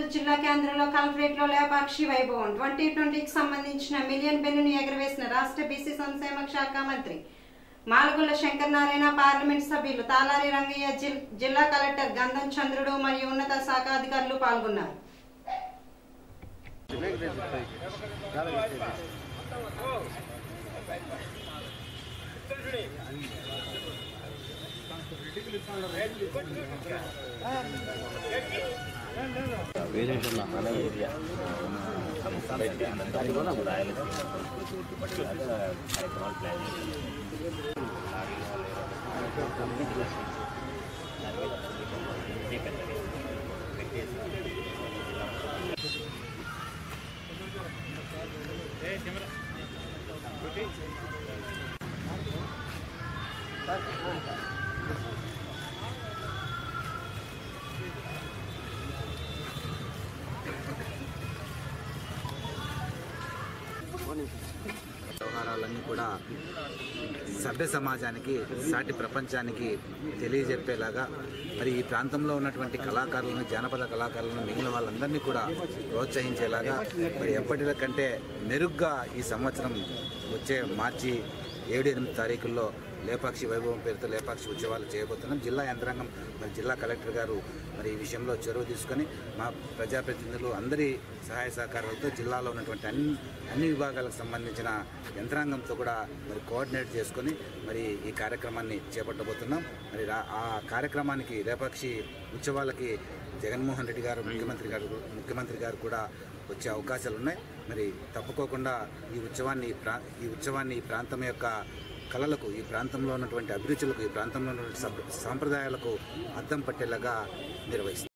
జిల్లా కేంద్రంలో కలెక్టరేట్ లో లేపాక్షి వైభవం ట్వంటీ ట్వంటీకి సంబంధించిన మిలియన్ బెన్నును ఎగరవేసిన రాష్ట్ర బీసీ సంక్షేమ శాఖ మంత్రి మాలగుల్ల శంకర్ నారాయణ పార్లమెంట్ సభ్యులు తాలారి రంగయ్య జిల్- జిల్లా కలెక్టర్ గంధం చంద్రుడు మరియు ఉన్నత శాఖ అధికారులు పాల్గొన్నారు వేరేటున్న మన ఏరియా దానికి కూడా நம்ம రాయలసీమ కార్యక్రమాలు ప్లాన్ వ్యవహారాలన్నీ కూడా సభ్య సమాజానికి సాటి ప్రపంచానికి తెలియజెప్పేలాగా మరి ఈ ప్రాంతంలో ఉన్నటువంటి కళాకారులను జానపద కళాకారులను మిగిలిన వాళ్ళందరినీ కూడా ప్రోత్సహించేలాగా మరి ఎప్పటిల కంటే మెరుగ్గా ఈ సంవత్సరం వచ్చే మార్చి ఏడు ఎనిమిది తారీఖుల్లో లేపాక్షి వైభవం పేరుతో లేపాక్షి ఉత్సవాలు చేయబోతున్నాం జిల్లా యంత్రాంగం మరి జిల్లా కలెక్టర్ గారు మరి ఈ విషయంలో చొరవ తీసుకొని మా ప్రజాప్రతినిధులు అందరి సహాయ సహకారాలతో జిల్లాలో ఉన్నటువంటి అన్ని అన్ని విభాగాలకు సంబంధించిన యంత్రాంగంతో కూడా మరి కోఆర్డినేట్ చేసుకొని మరి ఈ కార్యక్రమాన్ని చేపట్టబోతున్నాం మరి రా- ఆ కార్యక్రమానికి లేపాక్షి ఉత్సవాలకి జగన్మోహన్ రెడ్డి గారు ముఖ్యమంత్రి గారు ముఖ్యమంత్రి గారు కూడా వచ్చే అవకాశాలు ఉన్నాయి మరి తప్పుకోకుండా ఈ ఉత్సవాన్ని ఈ ప్రా ఈ ఉత్సవాన్ని ఈ ప్రాంతం యొక్క కళలకు ఈ ప్రాంతంలో ఉన్నటువంటి అభిరుచులకు ఈ ప్రాంతంలో ఉన్నటువంటి సబ్- సాంప్రదాయాలకు అద్దం పట్టేలాగా నిర్వహిస్తారు